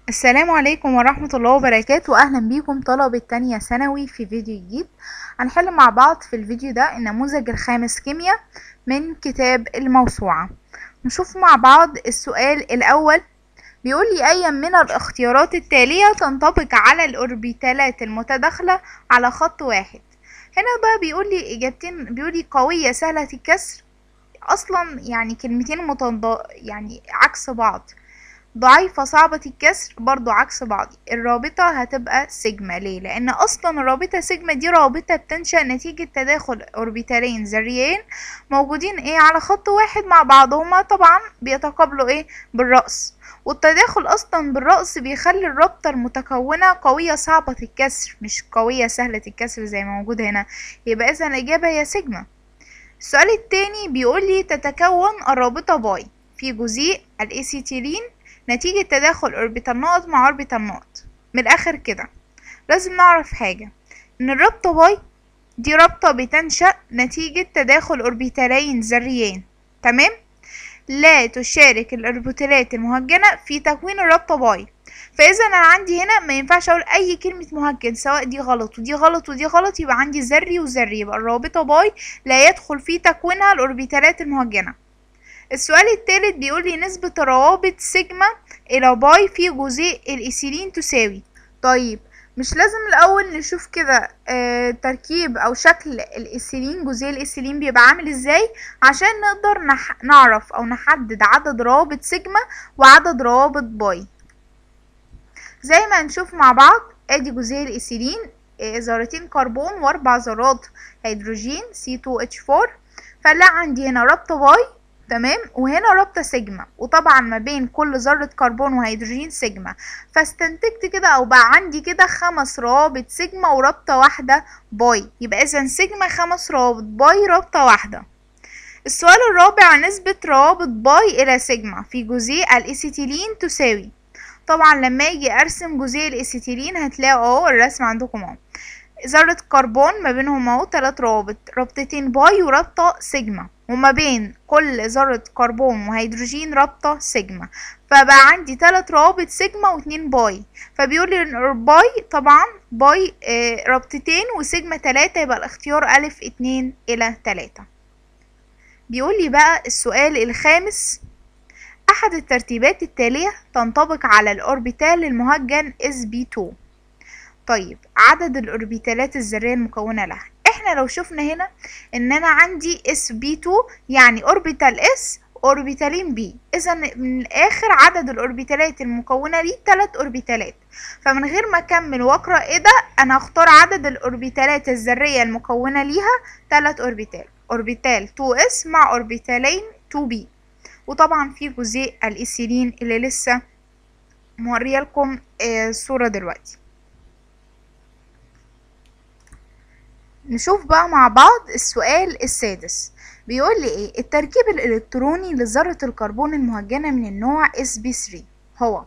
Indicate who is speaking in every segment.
Speaker 1: السلام عليكم ورحمة الله وبركاته أهلا بيكم طلبة تانية ثانوي في فيديو جديد هنحل مع بعض في الفيديو ده النموذج الخامس كيمياء من كتاب الموسوعة نشوف مع بعض السؤال الأول بيقول لي أي من الاختيارات التالية تنطبق على الأوربيتالات المتداخلة على خط واحد هنا بقى بيقول لي إجابتين بيقول لي قوية سهلة الكسر أصلا يعني كلمتين متض يعني عكس بعض ضعيفة صعبة الكسر برضو عكس بعض الرابطة هتبقى سيجما ليه لان اصلا الرابطة سيجما دي رابطة بتنشأ نتيجة تداخل اوربيتالين ذريين موجودين ايه على خط واحد مع بعضهما طبعا بيتقابلوا ايه بالرأس والتداخل اصلا بالرأس بيخلي الرابطة المتكونة قوية صعبة الكسر مش قوية سهلة الكسر زي ما موجود هنا يبقى اذا الاجابة هي سيجما السؤال التاني بيقول لي تتكون الرابطة باي في جزيء الاسيتيلين نتيجة تداخل أوربيتال نقط مع أوربيتال نقط من الآخر كده لازم نعرف حاجة إن الرابطة باي دي رابطة بتنشأ نتيجة تداخل أوربيتالين ذريين تمام لا تشارك الأوربيتالات المهجنة في تكوين الرابطة باي فإذا أنا عندي هنا ما ينفعش أقول أي كلمة مهجن سواء دي غلط ودي غلط ودي غلط يبقى عندي ذري وذري يبقى الرابطة باي لا يدخل في تكوينها الأوربيتالات المهجنة السؤال الثالث بيقول لي نسبة روابط سيجما إلى باي في جزيء الإيثيلين تساوي طيب مش لازم الأول نشوف كده آه تركيب أو شكل الإيثيلين جزيء الإيثيلين بيبقى عامل إزاي عشان نقدر نح نعرف أو نحدد عدد روابط سيجما وعدد روابط باي زي ما هنشوف مع بعض ادي جزيء الإيثيلين آه ذرتين كربون واربع ذرات هيدروجين C2H4 فلا عندي هنا رابطة باي تمام وهنا رابطة سيجما وطبعا ما بين كل ذرة كربون وهيدروجين سيجما فاستنتجت كده او بقى عندي كده خمس روابط سيجما ورابطة واحدة باي يبقى اذا سيجما خمس روابط باي رابطة واحدة السؤال الرابع نسبة روابط باي الى سيجما في جزيء الاسيتيلين تساوي طبعا لما اجي ارسم جزيء الاسيتيلين هتلاقوا اهو الرسم عندكم اهو ذرة كربون ما بينهم اهو تلات روابط رابطتين باي ورابطة سيجما وما بين كل ذرة كربون وهيدروجين رابطة سيجما فبقى عندي تلات روابط سيجما واتنين باي فبيقول لي باي طبعا باي آه رابطتين وسيجما تلاتة يبقى الاختيار ألف اتنين إلى تلاتة بيقول لي بقى السؤال الخامس أحد الترتيبات التالية تنطبق على الأوربيتال المهجن SB2 طيب عدد الأوربيتالات الذرية المكونة لها احنا لو شفنا هنا ان انا عندي اس بي 2 يعني اوربيتال اس اوربيتالين بي اذا من الاخر عدد الاوربيتالات المكونه ليه 3 اوربيتالات فمن غير ما اكمل واقرا ايه ده انا هختار عدد الاوربيتالات الذريه المكونه ليها 3 اوربيتال اوربيتال 2 اس مع اوربيتالين 2 بي وطبعا في جزيء الايثيلين اللي لسه موريه لكم آه الصوره دلوقتي نشوف بقى مع بعض السؤال السادس بيقول لي ايه التركيب الالكتروني لذرة الكربون المهجنة من النوع sp3 هو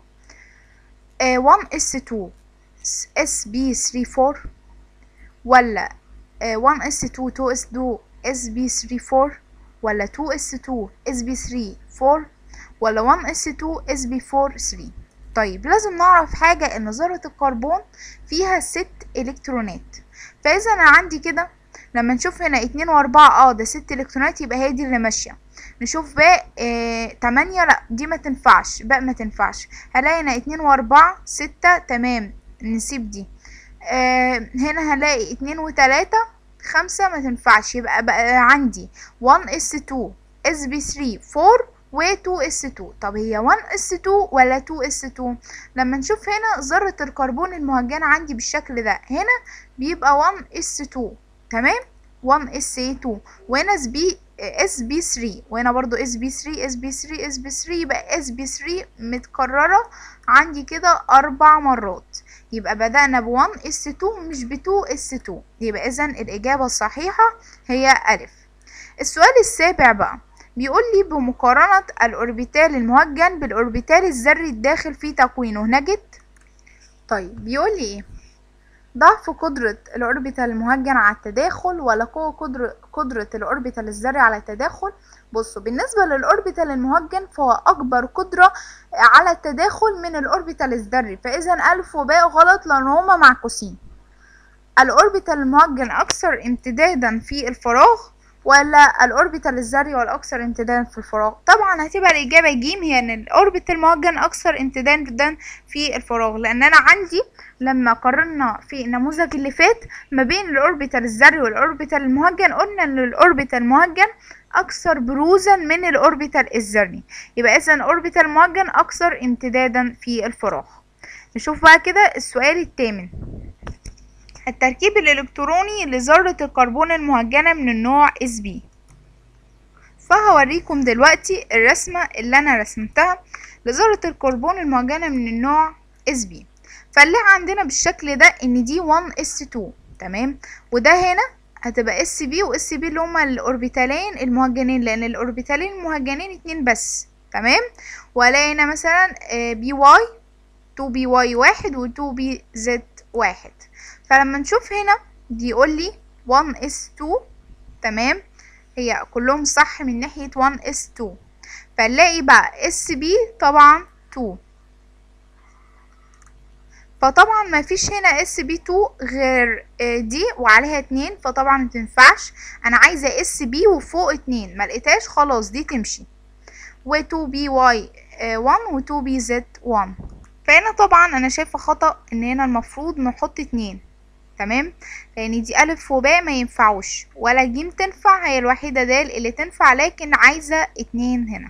Speaker 1: 1s2 sp34 ولا 1s2 2s2 sp34 ولا 2s2 sp34 ولا 1s2 sp43 طيب لازم نعرف حاجة ان ذرة الكربون فيها ست الكترونات فاذا انا عندي كده لما نشوف هنا اتنين واربعة اه ده ست الكترونات يبقى هي دي اللي ماشية نشوف باقي اه تمانية لا دي ما تنفعش باقي ما تنفعش هلاقي هنا اتنين واربعة ستة تمام نسيب دي اه هنا هلاقي اتنين وتلاتة خمسة ما تنفعش يبقى بقى عندي 1 اس 2 اس بي 3 4 و 2 اس 2 طب هي 1 اس 2 ولا 2 اس 2 لما نشوف هنا ذرة الكربون المهجنة عندي بالشكل ده هنا بيبقى 1 اس 2 تمام 1 اس 2 وهنا اس بي اس بي 3 وهنا برضو اس بي 3 اس بي 3 اس بي 3 يبقى اس بي 3 متكررة عندي كده اربع مرات يبقى بدأنا ب 1 اس 2 مش ب 2 اس 2 يبقى اذا الاجابة الصحيحة هي الف السؤال السابع بقى بيقول لي بمقارنة الأوربيتال المهجن بالأوربيتال الذري الداخل في تكوينه نجد طيب بيقول لي ايه ضعف قدرة الأوربيتال المهجن على التداخل ولا قوة قدرة, قدرة الأوربيتال الذري على التداخل بصوا بالنسبة للأوربيتال المهجن فهو أكبر قدرة على التداخل من الأوربيتال الذري فإذا ألف وباء غلط لأن هما معكوسين الأوربيتال المهجن أكثر امتدادا في الفراغ ولا الأوربيتال الذري هو الأكثر امتدادا في الفراغ طبعا هتبقى الإجابة ج هي إن الأوربيتال المهجن أكثر امتدادا في الفراغ لأن أنا عندي لما قارنا في النموذج اللي فات ما بين الأوربيتال الذري والأوربيتال المهجن قلنا إن الأوربيتال المهجن أكثر بروزا من الأوربيتال الذري يبقى إذا الأوربيتال المهجن أكثر امتدادا في الفراغ نشوف بقى كده السؤال الثامن التركيب الإلكتروني لذرة الكربون المهجنة من النوع SB فهوريكم دلوقتي الرسمة اللي أنا رسمتها لذرة الكربون المهجنة من النوع SB فنلاقي عندنا بالشكل ده إن دي 1s2 تمام وده هنا هتبقى اس بي واس بي اللي هما الاوربيتالين المهجنين لان الاوربيتالين المهجنين اتنين بس تمام والاقي هنا مثلا بي واي 2 بي واي واحد و 2 بي زد واحد فلما نشوف هنا بيقول لي 1 اس 2 تمام هي كلهم صح من ناحية 1 اس 2 فنلاقي بقى اس بي طبعا 2 فطبعا ما فيش هنا اس بي 2 غير دي وعليها اتنين فطبعا متنفعش انا عايزه اس بي وفوق اتنين ما لقيتهاش خلاص دي تمشي و 2 بي واي 1 و 2 بي زد 1 فهنا طبعا انا شايفه خطا ان هنا المفروض نحط اتنين تمام لان دي الف وباء ما ينفعوش ولا جيم تنفع هي الوحيده دال اللي تنفع لكن عايزه اتنين هنا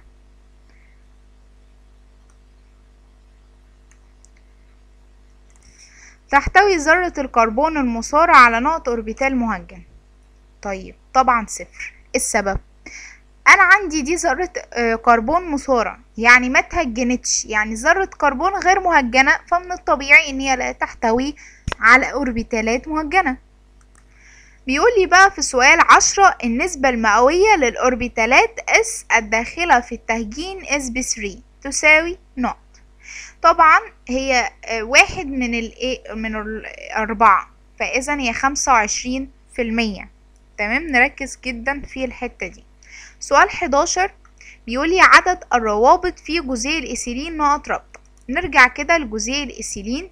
Speaker 1: تحتوي ذرة الكربون المصارع على نقط أوربيتال مهجن طيب طبعا صفر السبب أنا عندي دي ذرة كربون مصارع يعني ما تهجنتش يعني ذرة كربون غير مهجنة فمن الطبيعي إن هي لا تحتوي على أوربيتالات مهجنة بيقول لي بقى في سؤال عشرة النسبة المئوية للأوربيتالات S الداخلة في التهجين S ب 3 تساوي نقط طبعا هي واحد من ال من الأربعة فإذا هي خمسة وعشرين في المية تمام نركز جدا في الحتة دي سؤال حداشر بيقولي عدد الروابط في جزيء الإيثيلين نقط ربط نرجع كده لجزيء الإيثيلين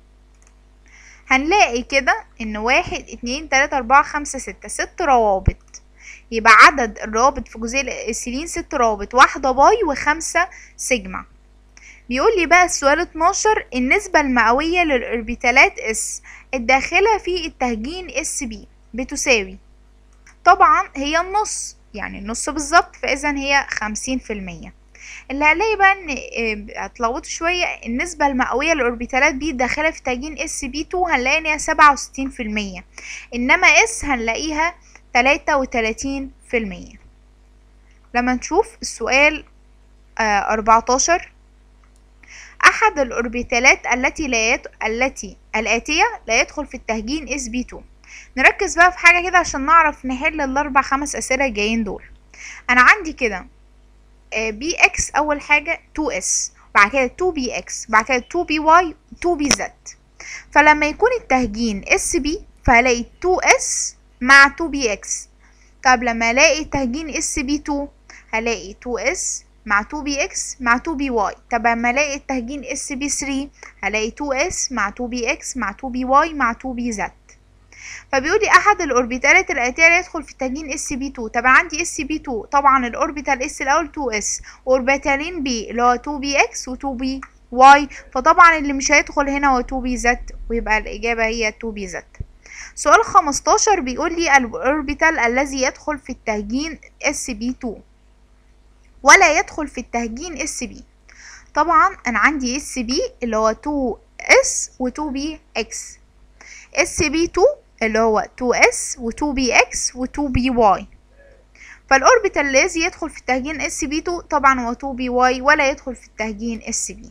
Speaker 1: هنلاقي كده ان واحد اتنين تلاتة اربعة خمسة ستة ست روابط يبقى عدد الروابط في جزيء الإيثيلين ست روابط واحدة باي وخمسة سيجما بيقول لي بقى السؤال 12 النسبة المئوية للأوربيتالات اس الداخلة في التهجين اس بي بتساوي طبعا هي النص يعني النص بالظبط فإذا هي خمسين في المية اللي هنلاقي بقى ان هتلخبطوا شوية النسبة المئوية للأوربيتالات بي الداخلة في تهجين اس بي 2 هنلاقي ان هي سبعة وستين في المية انما اس هنلاقيها تلاتة وتلاتين في المية لما نشوف السؤال أربعتاشر أحد الأوربيتالات التي لا يت... التي الآتية لا يدخل في التهجين اس بي 2 نركز بقى في حاجة كده عشان نعرف نحل الأربع خمس أسئلة الجايين دول أنا عندي كده بي اكس أول حاجة 2 اس بعد كده 2 بي اكس بعد كده 2 بي واي 2 بي زد فلما يكون التهجين اس بي فهلاقي 2 اس مع 2 بي اكس طب لما الاقي التهجين اس بي 2 هلاقي 2 اس مع 2 بي اكس مع 2 بي واي طب اما الاقي التهجين اس بي 3 هلاقي 2 اس مع 2 بي اكس مع 2 بي واي مع 2 بي زد فبيقول لي احد الاوربيتالات الاتيه لا يدخل في التهجين اس بي 2 طب عندي اس بي 2 طبعا الاوربيتال اس الاول 2 اس اوربيتالين بي اللي هو 2 بي اكس و 2 بي واي فطبعا اللي مش هيدخل هنا هو 2 بي زد ويبقى الاجابه هي 2 بي زد سؤال 15 بيقول لي الاوربيتال الذي يدخل في التهجين اس بي 2 ولا يدخل في التهجين اس بي طبعا انا عندي اس بي اللي هو 2 اس و 2 بي اكس اس بي 2 اللي هو 2 اس و 2 بي اكس و 2 بي واي فالاوربيتال الذي يدخل في التهجين اس بي 2 طبعا هو 2 بي واي ولا يدخل في التهجين اس بي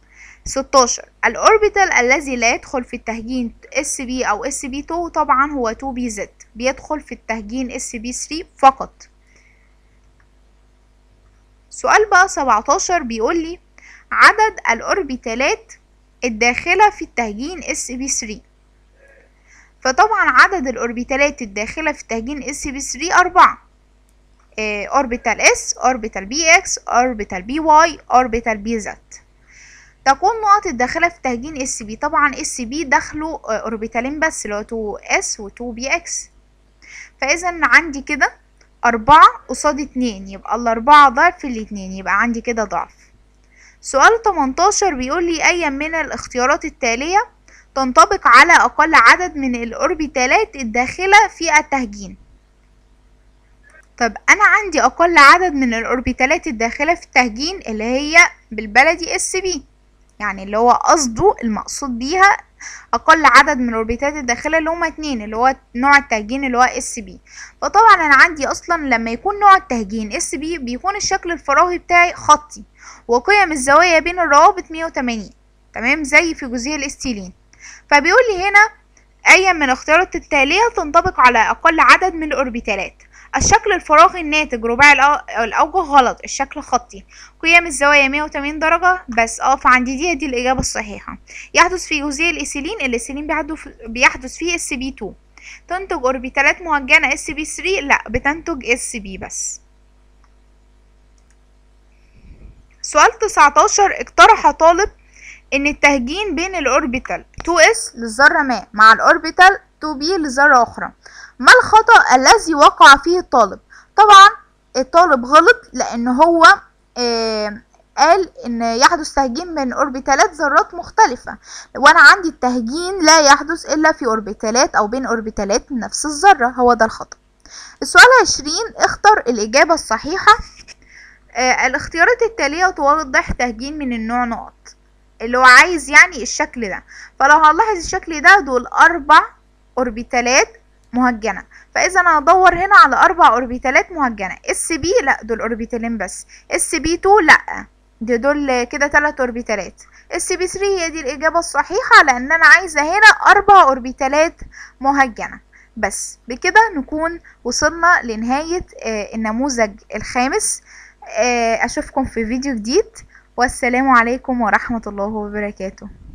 Speaker 1: 16 الاوربيتال الذي لا يدخل في التهجين اس بي او اس بي 2 طبعا هو 2 بي زد بيدخل في التهجين اس بي 3 فقط سؤال بقى 17 بيقول لي عدد الأوربيتالات الداخلة في التهجين اس بي 3 فطبعا عدد الأوربيتالات الداخلة في التهجين اس بي 3 أربعة اوربيتال اس اوربيتال بي اكس اوربيتال بي واي اوربيتال بي زد تكون نقط الداخلة في تهجين اس بي طبعا اس بي دخلوا اوربيتالين بس اللي هو 2 اس و 2 بي اكس فاذا عندي كده أربعة قصاد اتنين يبقى الأربعة ضعف الاتنين يبقى عندي كده ضعف سؤال 18 بيقول لي أي من الاختيارات التالية تنطبق على أقل عدد من الأوربيتالات الداخلة في التهجين طب أنا عندي أقل عدد من الأوربيتالات الداخلة في التهجين اللي هي بالبلدي اس بي يعني اللي هو قصده المقصود بيها اقل عدد من الاوربيتات الداخله اللي هما اتنين اللي هو نوع التهجين اللي هو اس بي فطبعا انا عندي اصلا لما يكون نوع التهجين اس بي بيكون الشكل الفراغي بتاعي خطي وقيم الزوايا بين الروابط 180 تمام زي في جزيء الاستيلين فبيقول لي هنا اي من الاختيارات التاليه تنطبق على اقل عدد من الاوربيتالات الشكل الفراغي الناتج رباعي الأوجه غلط الشكل خطي قيم الزوايا 180 درجة بس اه فعندي دي دي الإجابة الصحيحة يحدث في جزيء الإيثيلين الإيثيلين بيحدث فيه اس بي 2 تنتج أوربيتالات مهجنة اس بي 3 لا بتنتج اس بي بس سؤال 19 اقترح طالب ان التهجين بين الاوربيتال 2s للذرة ما مع الاوربيتال 2b لذرة اخرى ما الخطأ الذي وقع فيه الطالب طبعا الطالب غلط لان هو آه قال ان يحدث تهجين بين اوربيتالات ذرات مختلفة وانا عندي التهجين لا يحدث الا في اوربيتالات او بين اوربيتالات نفس الذرة هو ده الخطأ السؤال عشرين اختر الاجابة الصحيحة آه الاختيارات التالية توضح تهجين من النوع نقط اللي هو عايز يعني الشكل ده فلو هنلاحظ الشكل ده دول اربع اوربيتالات مهجنة فاذا انا هدور هنا على اربع اوربيتالات مهجنة اس بي لا دول اوربيتالين بس اس بي 2 لا دي دول كده تلات اوربيتالات اس بي 3 هي دي الاجابة الصحيحة لان انا عايزة هنا اربع اوربيتالات مهجنة بس بكده نكون وصلنا لنهاية آه النموذج الخامس آه اشوفكم في فيديو جديد والسلام عليكم ورحمة الله وبركاته